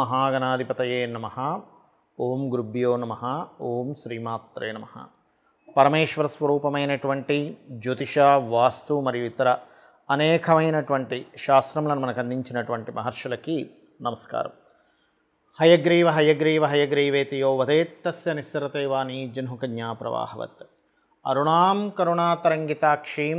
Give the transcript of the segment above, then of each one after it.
మహాగణాధిపతయే నమ ఓం గురుభ్యో నమ ఓం శ్రీమాత్రే నమ పరమేశ్వర స్వరూపమైనటువంటి జ్యోతిష వాస్తు మరియు ఇతర అనేకమైనటువంటి శాస్త్రములను మనకు అందించినటువంటి మహర్షులకి నమస్కారం హయగ్రీవ హయగ్రీవ హయగ్రీవేతి యో వదేత్తస్య నిస్సరతే వాణి జహ్నుకన్యా ప్రవాహవత్ అరుణాం కరుణాతరంగితాక్షీం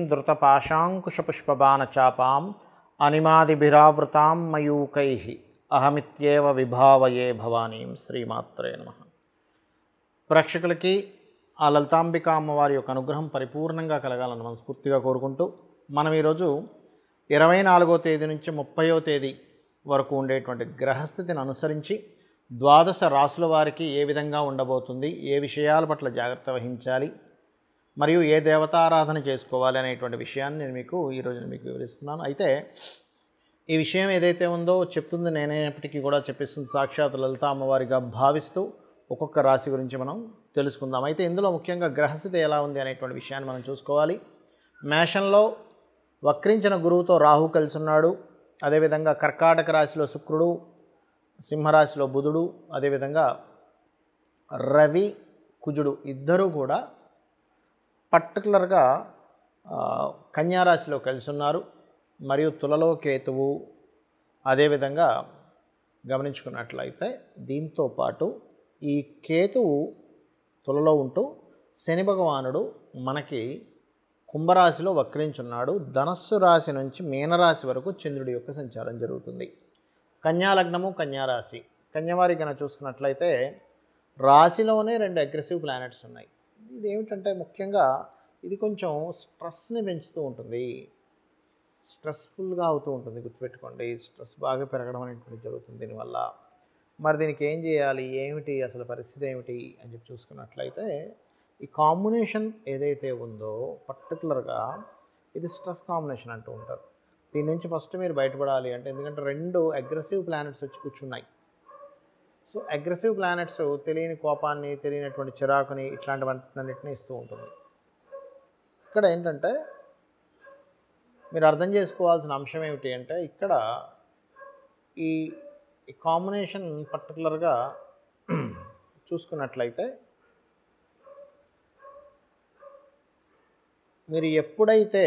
ధృతపాశాంకుశపుష్పబాణచాపాం అనిమాదిభిరావృతాం మయూకై అహమిత్యేవ విభావయే భవానీం శ్రీమాత్రే నమ ప్రేక్షకులకి ఆ లలితాంబిక అమ్మవారి యొక్క అనుగ్రహం పరిపూర్ణంగా కలగాలని మనస్ఫూర్తిగా కోరుకుంటూ మనం ఈరోజు ఇరవై నాలుగో తేదీ నుంచి ముప్పయో తేదీ వరకు ఉండేటువంటి గ్రహస్థితిని అనుసరించి ద్వాదశ రాసుల వారికి ఏ విధంగా ఉండబోతుంది ఏ విషయాల పట్ల జాగ్రత్త వహించాలి మరియు ఏ దేవతారాధన చేసుకోవాలి అనేటువంటి విషయాన్ని నేను మీకు ఈరోజు నేను మీకు వివరిస్తున్నాను అయితే ఈ విషయం ఏదైతే ఉందో చెప్తుంది నేనైనప్పటికీ కూడా చెప్పిస్తుంది సాక్షాత్ లలిత అమ్మవారిగా భావిస్తూ ఒక్కొక్క రాశి గురించి మనం తెలుసుకుందాం అయితే ఇందులో ముఖ్యంగా గ్రహస్థితి ఎలా ఉంది అనేటువంటి విషయాన్ని మనం చూసుకోవాలి మేషంలో వక్రించిన గురువుతో రాహు కలిసి ఉన్నాడు అదేవిధంగా కర్కాటక రాశిలో శుక్రుడు సింహరాశిలో బుధుడు అదేవిధంగా రవి కుజుడు ఇద్దరూ కూడా పర్టికులర్గా కన్యారాశిలో కలిసి ఉన్నారు మరియు తులలో కేతువు అదేవిధంగా గమనించుకున్నట్లయితే దీంతో పాటు ఈ కేతువు తులలో ఉంటూ శని భగవానుడు మనకి కుంభరాశిలో వక్రించున్నాడు ధనస్సు రాశి నుంచి మీనరాశి వరకు చంద్రుడి యొక్క సంచారం జరుగుతుంది కన్యాలగ్నము కన్యారాశి కన్యవారి కనుక చూసుకున్నట్లయితే రాశిలోనే రెండు అగ్రెసివ్ ప్లానెట్స్ ఉన్నాయి ఇది ఏమిటంటే ముఖ్యంగా ఇది కొంచెం స్ట్రెస్ని పెంచుతూ ఉంటుంది స్ట్రెస్ఫుల్గా అవుతూ ఉంటుంది గుర్తుపెట్టుకోండి స్ట్రెస్ బాగా పెరగడం అనేటువంటి జరుగుతుంది దీనివల్ల మరి దీనికి ఏం చేయాలి ఏమిటి అసలు పరిస్థితి ఏమిటి అని చెప్పి చూసుకున్నట్లయితే ఈ కాంబినేషన్ ఏదైతే ఉందో పర్టికులర్గా ఇది స్ట్రెస్ కాంబినేషన్ అంటూ ఉంటారు దీని నుంచి ఫస్ట్ మీరు బయటపడాలి అంటే ఎందుకంటే రెండు అగ్రెసివ్ ప్లానెట్స్ వచ్చి కూర్చున్నాయి సో అగ్రెసివ్ ప్లానెట్స్ తెలియని కోపాన్ని తెలియనటువంటి చిరాకుని ఇట్లాంటివన్నిటిని ఇస్తూ ఉంటుంది ఇక్కడ ఏంటంటే మీరు అర్థం చేసుకోవాల్సిన అంశం ఏమిటి అంటే ఇక్కడ ఈ ఈ కాంబినేషన్ పర్టికులర్గా చూసుకున్నట్లయితే మీరు ఎప్పుడైతే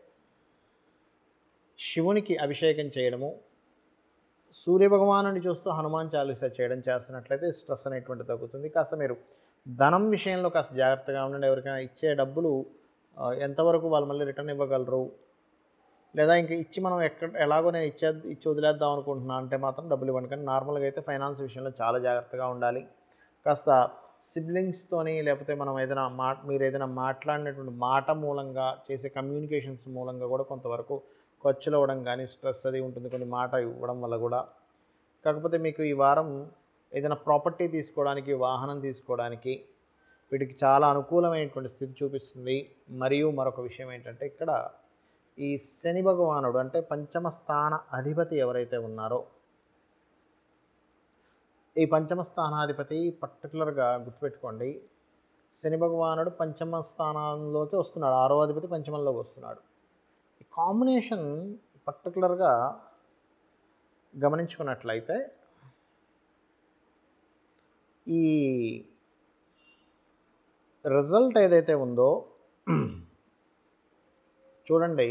శివునికి అభిషేకం చేయడము సూర్యభగవానుని చూస్తూ హనుమాన్ చాలీసా చేయడం చేస్తున్నట్లయితే స్ట్రెస్ అనేటువంటి తగ్గుతుంది కాస్త మీరు ధనం విషయంలో కాస్త జాగ్రత్తగా ఉండండి ఎవరికైనా ఇచ్చే డబ్బులు ఎంతవరకు వాళ్ళు మళ్ళీ రిటర్న్ ఇవ్వగలరు లేదా ఇంకా ఇచ్చి మనం ఎక్కడ ఎలాగో నేను ఇచ్చే ఇచ్చి వదిలేద్దాం అనుకుంటున్నా అంటే మాత్రం డబ్బులు ఇవ్వండి కానీ నార్మల్గా అయితే ఫైనాన్స్ విషయంలో చాలా జాగ్రత్తగా ఉండాలి కాస్త సిబ్లింగ్స్తోని లేకపోతే మనం ఏదైనా మా మీరు ఏదైనా మాట్లాడినటువంటి మాట మూలంగా చేసే కమ్యూనికేషన్స్ మూలంగా కూడా కొంతవరకు ఖర్చులు అవ్వడం కానీ స్ట్రెస్ అది ఉంటుంది కొన్ని మాట ఇవ్వడం వల్ల కూడా కాకపోతే మీకు ఈ వారం ఏదైనా ప్రాపర్టీ తీసుకోవడానికి వాహనం తీసుకోవడానికి వీటికి చాలా అనుకూలమైనటువంటి స్థితి చూపిస్తుంది మరియు మరొక విషయం ఏంటంటే ఇక్కడ ఈ శని భగవానుడు అంటే పంచమ స్థాన అధిపతి ఎవరైతే ఉన్నారో ఈ పంచమ స్థానాధిపతి పర్టికులర్గా గుర్తుపెట్టుకోండి శని భగవానుడు పంచమ స్థానంలోకి వస్తున్నాడు ఆరో అధిపతి పంచమంలోకి వస్తున్నాడు ఈ కాంబినేషన్ పర్టికులర్గా గమనించుకున్నట్లయితే ఈ రిజల్ట్ ఏదైతే ఉందో చూడండి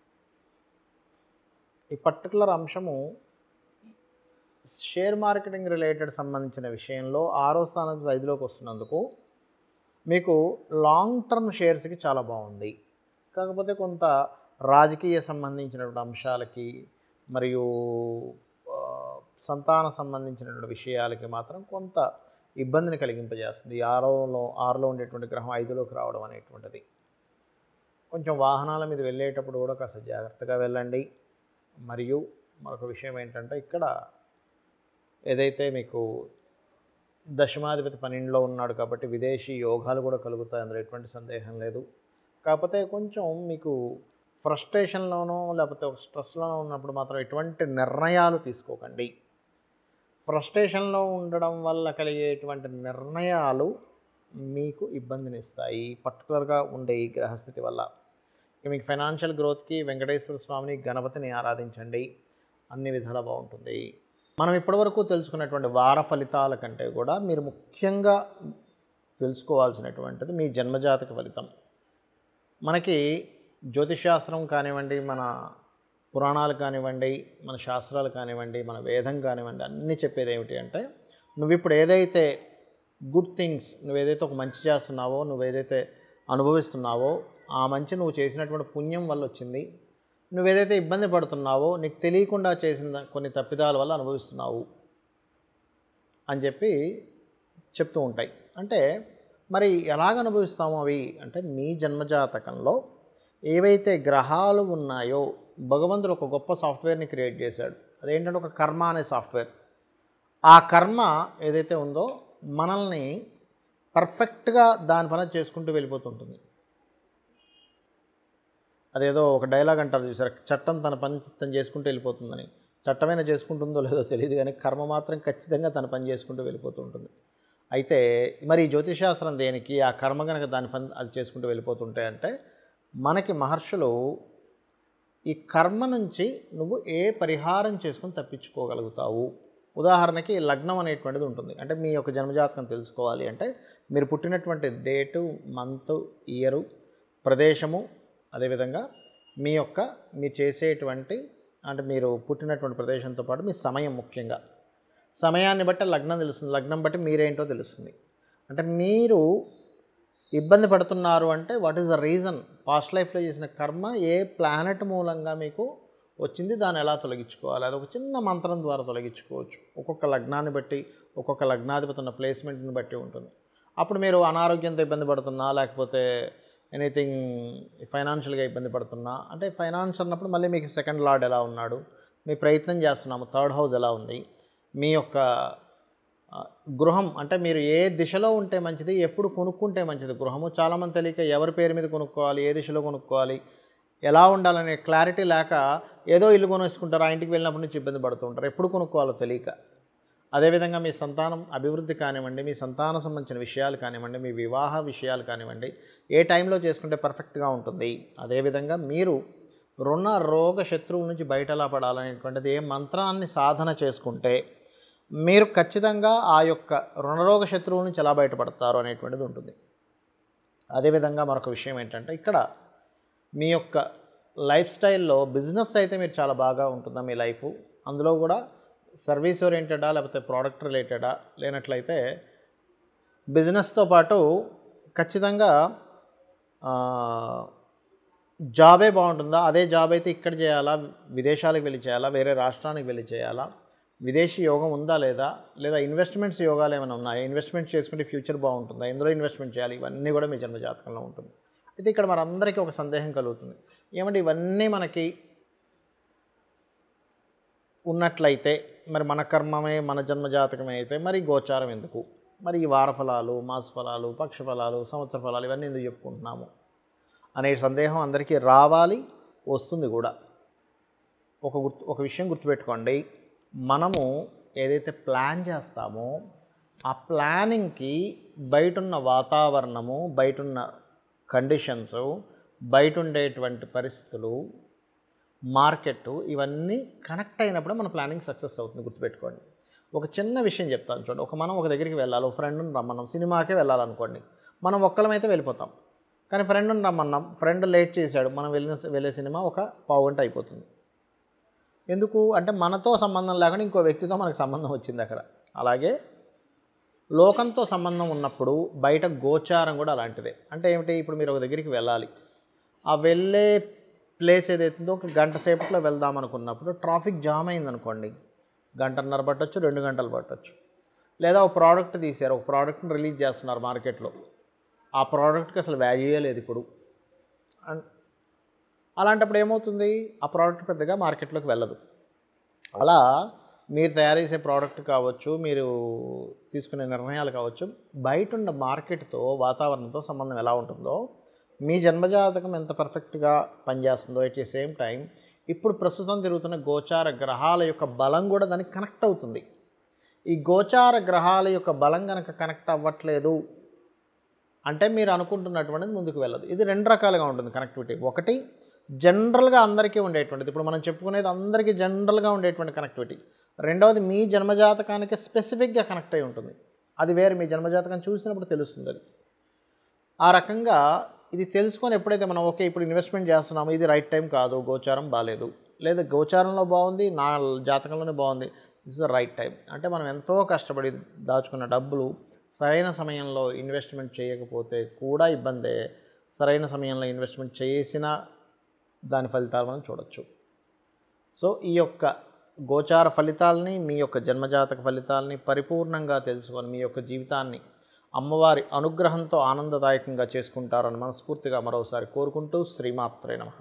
ఈ పర్టికులర్ అంశము షేర్ మార్కెటింగ్ రిలేటెడ్ సంబంధించిన విషయంలో ఆరో స్థానం ఐదులోకి వస్తున్నందుకు మీకు లాంగ్ టర్మ్ షేర్స్కి చాలా బాగుంది కాకపోతే కొంత రాజకీయ సంబంధించినటువంటి అంశాలకి మరియు సంతాన సంబంధించినటువంటి విషయాలకి మాత్రం కొంత ఇబ్బందిని కలిగింపజేస్తుంది ఆరోలో ఆరులో ఉండేటువంటి గ్రహం ఐదులోకి రావడం అనేటువంటిది కొంచెం వాహనాల మీద వెళ్ళేటప్పుడు కూడా కాస్త జాగ్రత్తగా వెళ్ళండి మరియు మరొక విషయం ఏంటంటే ఇక్కడ ఏదైతే మీకు దశమాధిపతి పన్నెండులో ఉన్నాడు కాబట్టి విదేశీ యోగాలు కూడా కలుగుతాయి అందులో ఎటువంటి సందేహం లేదు కాకపోతే కొంచెం మీకు ఫ్రస్ట్రేషన్లోనో లేకపోతే ఒక స్ట్రెస్లోనో ఉన్నప్పుడు మాత్రం ఎటువంటి నిర్ణయాలు తీసుకోకండి ఫ్రస్ట్రేషన్లో ఉండడం వల్ల కలిగేటువంటి నిర్ణయాలు మీకు ఇబ్బందిని ఇస్తాయి పర్టికులర్గా ఉండే ఈ గ్రహస్థితి వల్ల ఇక మీకు ఫైనాన్షియల్ గ్రోత్కి వెంకటేశ్వర స్వామిని గణపతిని ఆరాధించండి అన్ని విధాలా బాగుంటుంది మనం ఇప్పటివరకు తెలుసుకున్నటువంటి వార ఫలితాల కంటే కూడా మీరు ముఖ్యంగా తెలుసుకోవాల్సినటువంటిది మీ జన్మజాతక ఫలితం మనకి జ్యోతిషాస్త్రం కానివ్వండి మన పురాణాలు కానివ్వండి మన శాస్త్రాలు కానివ్వండి మన వేదం కానివ్వండి అన్నీ చెప్పేది ఏమిటి అంటే నువ్వు ఇప్పుడు ఏదైతే గుడ్ థింగ్స్ నువ్వు ఏదైతే ఒక మంచి చేస్తున్నావో నువ్వు ఏదైతే అనుభవిస్తున్నావో ఆ మంచి నువ్వు చేసినటువంటి పుణ్యం వల్ల వచ్చింది నువ్వు ఏదైతే ఇబ్బంది పడుతున్నావో నీకు తెలియకుండా చేసిన కొన్ని తప్పిదాల వల్ల అనుభవిస్తున్నావు అని చెప్పి చెప్తూ ఉంటాయి అంటే మరి ఎలాగ అనుభవిస్తాము అవి అంటే మీ జన్మజాతకంలో ఏవైతే గ్రహాలు ఉన్నాయో భగవంతుడు ఒక గొప్ప సాఫ్ట్వేర్ని క్రియేట్ చేశాడు అదేంటంటే ఒక కర్మ అనే సాఫ్ట్వేర్ ఆ కర్మ ఏదైతే ఉందో మనల్ని పర్ఫెక్ట్గా దాని పని చేసుకుంటూ వెళ్ళిపోతుంటుంది అదేదో ఒక డైలాగ్ అంటారు చూసారు చట్టం తన పని తను చేసుకుంటూ వెళ్ళిపోతుందని చట్టమైనా చేసుకుంటుందో లేదో తెలియదు కానీ కర్మ మాత్రం ఖచ్చితంగా తన పని చేసుకుంటూ వెళ్ళిపోతూ ఉంటుంది అయితే మరి ఈ జ్యోతిషాస్త్రం దేనికి ఆ కర్మ కనుక దాని పని అది చేసుకుంటూ వెళ్ళిపోతుంటే అంటే మనకి మహర్షులు ఈ కర్మ నుంచి నువ్వు ఏ పరిహారం చేసుకుని తప్పించుకోగలుగుతావు ఉదాహరణకి లగ్నం అనేటువంటిది ఉంటుంది అంటే మీ యొక్క జన్మజాతకం తెలుసుకోవాలి అంటే మీరు పుట్టినటువంటి డేటు మంత్ ఇయరు ప్రదేశము అదేవిధంగా మీ యొక్క మీరు చేసేటువంటి అంటే మీరు పుట్టినటువంటి ప్రదేశంతో పాటు మీ సమయం ముఖ్యంగా సమయాన్ని బట్టి లగ్నం తెలుస్తుంది లగ్నం బట్టి మీరేంటో తెలుస్తుంది అంటే మీరు ఇబ్బంది పడుతున్నారు అంటే what is the reason past లైఫ్లో చేసిన కర్మ ఏ ప్లానెట్ మూలంగా మీకు వచ్చింది దాన్ని ఎలా తొలగించుకోవాలి అది ఒక చిన్న మంత్రం ద్వారా తొలగించుకోవచ్చు ఒక్కొక్క లగ్నాన్ని బట్టి ఒక్కొక్క లగ్నాధిపతి ఉన్న ప్లేస్మెంట్ని బట్టి ఉంటుంది అప్పుడు మీరు అనారోగ్యంతో ఇబ్బంది పడుతున్నా లేకపోతే ఎనీథింగ్ ఫైనాన్షియల్గా ఇబ్బంది పడుతున్నా అంటే ఫైనాన్స్ అన్నప్పుడు మళ్ళీ మీకు సెకండ్ లార్డ్ ఎలా ఉన్నాడు మీ ప్రయత్నం చేస్తున్నాము థర్డ్ హౌస్ ఎలా ఉంది మీ యొక్క ఆ, గృహం అంటే మీరు ఏ దిశలో ఉంటే మంచిది ఎప్పుడు కొనుక్కుంటే మంచిది గృహము చాలామంది తెలియక ఎవరి పేరు మీద కొనుక్కోవాలి ఏ దిశలో కొనుక్కోవాలి ఎలా ఉండాలనే క్లారిటీ లేక ఏదో ఇల్లు కొనేసుకుంటారు ఆ ఇంటికి వెళ్ళినప్పటి నుంచి ఇబ్బంది పడుతూ ఉంటారు ఎప్పుడు కొనుక్కోవాలో తెలియక అదేవిధంగా మీ సంతానం అభివృద్ధి కానివ్వండి మీ సంతానం సంబంధించిన విషయాలు కానివ్వండి మీ వివాహ విషయాలు కానివ్వండి ఏ టైంలో చేసుకుంటే పర్ఫెక్ట్గా ఉంటుంది అదేవిధంగా మీరు రుణ రోగ శత్రువుల నుంచి బయట ఎలా పడాలనేటువంటిది ఏ మంత్రాన్ని సాధన చేసుకుంటే మీరు ఖచ్చితంగా ఆ యొక్క రుణరోగ శత్రువుల నుంచి ఎలా బయటపడతారు అనేటువంటిది ఉంటుంది అదేవిధంగా మరొక విషయం ఏంటంటే ఇక్కడ మీ యొక్క లైఫ్ స్టైల్లో బిజినెస్ అయితే మీరు చాలా బాగా ఉంటుందా మీ లైఫ్ అందులో కూడా సర్వీస్ ఓరియంటెడా లేకపోతే ప్రోడక్ట్ రిలేటెడా లేనట్లయితే బిజినెస్తో పాటు ఖచ్చితంగా ఆ, జాబే బాగుంటుందా అదే జాబ్ అయితే ఇక్కడ చేయాలా విదేశాలకు వెళ్ళి చేయాలా వేరే రాష్ట్రానికి వెళ్ళి చేయాలా విదేశీ యోగం ఉందా లేదా లేదా ఇన్వెస్ట్మెంట్స్ యోగాలు ఏమైనా ఉన్నాయా ఇన్వెస్ట్మెంట్ చేసుకుంటే ఫ్యూచర్ బాగుంటుందా ఎందులో ఇన్వెస్ట్మెంట్ చేయాలి ఇవన్నీ కూడా మీ జన్మ జాతకంలో ఉంటుంది అయితే ఇక్కడ మనందరికీ ఒక సందేహం కలుగుతుంది ఏమంటే ఇవన్నీ మనకి ఉన్నట్లయితే మరి మన కర్మమే మన జన్మ జాతకమే అయితే మరి గోచారం ఎందుకు మరి ఈ వార ఫలాలు మాస ఫలాలు పక్ష ఫలాలు సంవత్సర ఫలాలు ఇవన్నీ ఎందుకు చెప్పుకుంటున్నాము అనే సందేహం అందరికీ రావాలి వస్తుంది కూడా ఒక గుర్తు ఒక విషయం గుర్తుపెట్టుకోండి మనము ఏదైతే ప్లాన్ చేస్తామో ఆ ప్లానింగ్కి బయటున్న వాతావరణము బయటున్న కండిషన్స్ బయట ఉండేటువంటి పరిస్థితులు మార్కెట్ ఇవన్నీ కనెక్ట్ అయినప్పుడే మన ప్లానింగ్ సక్సెస్ అవుతుంది గుర్తుపెట్టుకోండి ఒక చిన్న విషయం చెప్తాను చూడండి ఒక మనం ఒక దగ్గరికి వెళ్ళాలి ఒక ఫ్రెండ్ని రమ్మన్నాం సినిమాకే వెళ్ళాలనుకోండి మనం ఒక్కలమైతే వెళ్ళిపోతాం కానీ ఫ్రెండ్ని రమ్మన్నాం ఫ్రెండ్ లేట్ చేశాడు మనం వెళ్ళిన వెళ్ళే సినిమా ఒక పావు గంట అయిపోతుంది ఎందుకు అంటే మనతో సంబంధం లేకుండా ఇంకో వ్యక్తితో మనకు సంబంధం వచ్చింది అక్కడ అలాగే లోకంతో సంబంధం ఉన్నప్పుడు బయట గోచారం కూడా అలాంటిదే అంటే ఏమిటి ఇప్పుడు మీరు ఒక దగ్గరికి వెళ్ళాలి ఆ వెళ్ళే ప్లేస్ ఏదైతుందో ఒక గంట సేపట్లో వెళ్దాం అనుకున్నప్పుడు ట్రాఫిక్ జామ్ అయిందనుకోండి గంటన్నర పట్టొచ్చు రెండు గంటలు పట్టొచ్చు లేదా ఒక ప్రోడక్ట్ తీశారు ఒక ప్రోడక్ట్ని రిలీజ్ చేస్తున్నారు మార్కెట్లో ఆ ప్రోడక్ట్కి అసలు వాల్యూయే లేదు ఇప్పుడు అన్- అలాంటప్పుడు ఏమవుతుంది ఆ ప్రోడక్ట్ పెద్దగా మార్కెట్లోకి వెళ్ళదు అలా మీరు తయారు చేసే ప్రోడక్ట్ కావచ్చు మీరు తీసుకునే నిర్ణయాలు కావచ్చు బయట ఉన్న మార్కెట్తో వాతావరణంతో సంబంధం ఎలా ఉంటుందో మీ జన్మజాతకం ఎంత పర్ఫెక్ట్గా పనిచేస్తుందో ఎట్ ది సేమ్ టైం ఇప్పుడు ప్రస్తుతం తిరుగుతున్న గోచార గ్రహాల యొక్క బలం కూడా దానికి కనెక్ట్ అవుతుంది ఈ గోచార గ్రహాల యొక్క బలం కనుక కనెక్ట్ అవ్వట్లేదు అంటే మీరు అనుకుంటున్నటువంటిది ముందుకు వెళ్ళదు ఇది రెండు రకాలుగా ఉంటుంది కనెక్టివిటీ ఒకటి జనరల్గా అందరికీ ఉండేటువంటిది ఇప్పుడు మనం చెప్పుకునేది అందరికీ జనరల్గా ఉండేటువంటి కనెక్టివిటీ రెండవది మీ జన్మజాతకానికి స్పెసిఫిక్గా కనెక్ట్ అయి ఉంటుంది అది వేరే మీ జన్మజాతకం చూసినప్పుడు తెలుస్తుంది అది ఆ రకంగా ఇది తెలుసుకొని ఎప్పుడైతే మనం ఓకే ఇప్పుడు ఇన్వెస్ట్మెంట్ చేస్తున్నామో ఇది రైట్ టైం కాదు గోచారం బాగాలేదు లేదా గోచారంలో బాగుంది నా జాతకంలోనే బాగుంది దిస్ ద రైట్ టైం అంటే మనం ఎంతో కష్టపడి దాచుకున్న డబ్బులు సరైన సమయంలో ఇన్వెస్ట్మెంట్ చేయకపోతే కూడా ఇబ్బందే సరైన సమయంలో ఇన్వెస్ట్మెంట్ చేసినా దాని ఫలితాలు మనం చూడొచ్చు సో ఈ యొక్క గోచార ఫలితాలని మీ యొక్క జన్మజాతక ఫలితాలని పరిపూర్ణంగా తెలుసుకొని మీ యొక్క జీవితాన్ని అమ్మవారి అనుగ్రహంతో ఆనందదాయకంగా చేసుకుంటారని మనస్ఫూర్తిగా మరోసారి కోరుకుంటూ శ్రీమాత్రే నమ